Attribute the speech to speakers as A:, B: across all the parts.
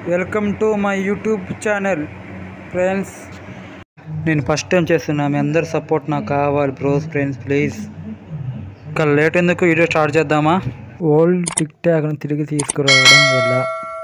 A: welcome to my YouTube channel friends నేను first time చేస్తున్నా మీ అందరి సపోర్ట్ నాకు కావాలి బ్రోస్ ఫ్రెండ్స్ ప్లీజ్ ఇంకా లేట్ ఎందుకు వీడియో స్టార్ట్ చేద్దామా ఓల్డ్ టిక్ టాక్ను తిరిగి తీసుకురావడం ఎలా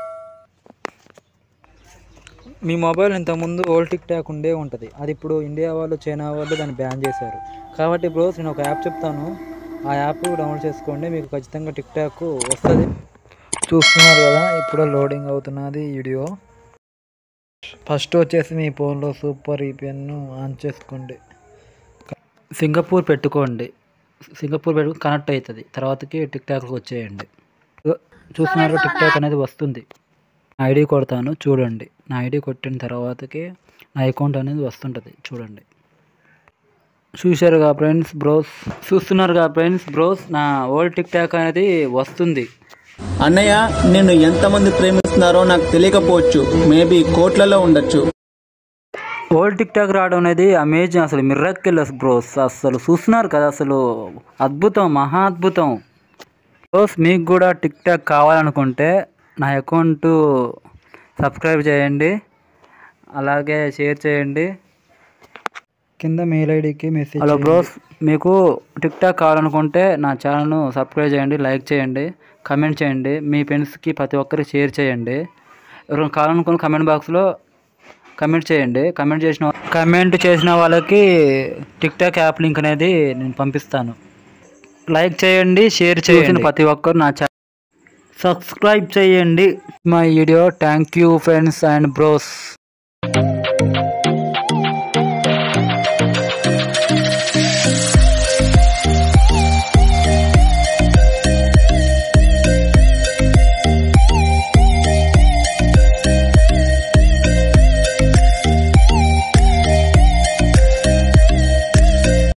A: మీ మొబైల్ ఇంతకుముందు ఓల్డ్ టిక్ టాక్ ఉండే ఉంటుంది అది ఇప్పుడు ఇండియా వాళ్ళు చైనా వాళ్ళు దాన్ని బ్యాన్ చేశారు కాబట్టి బ్రోస్ నేను ఒక యాప్ చెప్తాను ఆ యాప్ డౌన్లోడ్ చేసుకోండి మీకు ఖచ్చితంగా టిక్ టాక్ వస్తుంది చూస్తున్నారు కదా ఇప్పుడు లోడింగ్ అవుతున్నది వీడియో ఫస్ట్ వచ్చేసి మీ ఫోన్లో సూపర్ ఈపిఎన్ ఆన్ చేసుకోండి సింగపూర్ పెట్టుకోండి సింగపూర్ పెట్టు కనెక్ట్ అవుతుంది తర్వాతకి టిక్ టాక్కి వచ్చేయండి చూస్తున్నారు టిక్ టాక్ అనేది వస్తుంది నా ఐడి కొడతాను చూడండి నా ఐడి కొట్టిన తర్వాతకి నా అకౌంట్ అనేది వస్తుంటుంది చూడండి చూశారుగా ఫ్రెండ్స్ బ్రోస్ చూస్తున్నారుగా ఫ్రెండ్స్ బ్రోస్ నా ఓల్డ్ టిక్ టాక్ అనేది వస్తుంది
B: అన్నయ్య నిన్ను ఎంతమంది ప్రేమిస్తున్నారో నాకు తెలియకపోవచ్చు మేబీ కోట్లలో ఉండొచ్చు
A: ఓల్డ్ టిక్ టాక్ రావడం అనేది అమేజింగ్ అసలు మిర్రక్కిల్లస్ బ్రోస్ అసలు చూస్తున్నారు కదా అసలు అద్భుతం మహా అద్భుతం బ్రోస్ మీకు కూడా టిక్ టాక్ కావాలనుకుంటే నా అకౌంట్ సబ్స్క్రైబ్ చేయండి అలాగే షేర్ చేయండి కింద మెయిల్ ఐడికి మెసేజ్ హలో బ్రోస్ మీకు టిక్ టాక్ కావాలనుకుంటే నా ఛానల్ను సబ్స్క్రైబ్ చేయండి లైక్ చేయండి కమెంట్ చేయండి మీ ఫ్రెండ్స్కి ప్రతి ఒక్కరికి షేర్ చేయండి ఎవరైనా కావాలనుకున్న కమెంట్ బాక్స్లో కమెంట్ చేయండి కమెంట్ చేసిన కమెంట్ చేసిన వాళ్ళకి టిక్ టాక్ యాప్ లింక్ అనేది నేను పంపిస్తాను లైక్ చేయండి షేర్ చేయండి ప్రతి ఒక్కరు నా ఛానల్ సబ్స్క్రైబ్ చేయండి my video thank you friends and bros